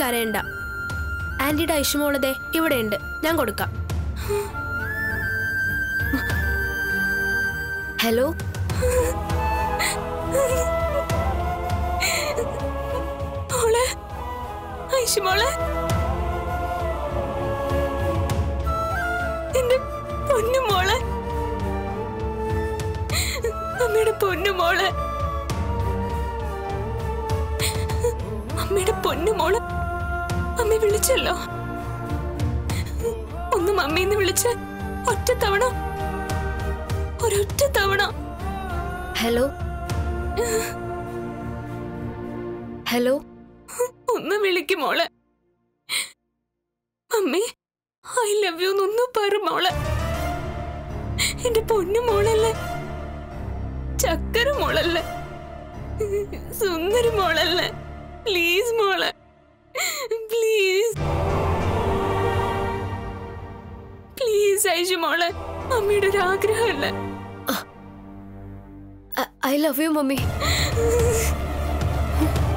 കരയണ്ട ആന്റിയുടെ ഐഷുമോളതെ ഇവിടെയുണ്ട് ഞാൻ കൊടുക്കാം ഹലോ മോളെ ഐഷു മോളെ എന്റെ പൊന്നു മോളെ അമ്മയുടെ പൊന്നു മോളെ അമ്മയുടെ പൊന്നു മോളെ അമ്മ വിളിച്ചല്ലോ ഒന്ന് മമ്മീന്ന് വിളിച്ച് ഒറ്റ തവണ ഒരൊറ്റ തവണ ഹലോ ഹലോ ഒന്ന് വിളിക്കും മോളെ മമ്മി ഐ ലവ് യു എന്നൊന്ന് പറ മോളെ എന്റെ പൊന്നു മോളല്ലേ ചക്കര മോളല്ലേ സുന്ദരി മോളല്ലേ പ്ലീസ് മോളെ പ്ലീസ് പ്ലീസ് ഐഷു മോളെ മമ്മിയുടെ ഒരു ആഗ്രഹമല്ലേ ഐ ലവ് യു മമ്മി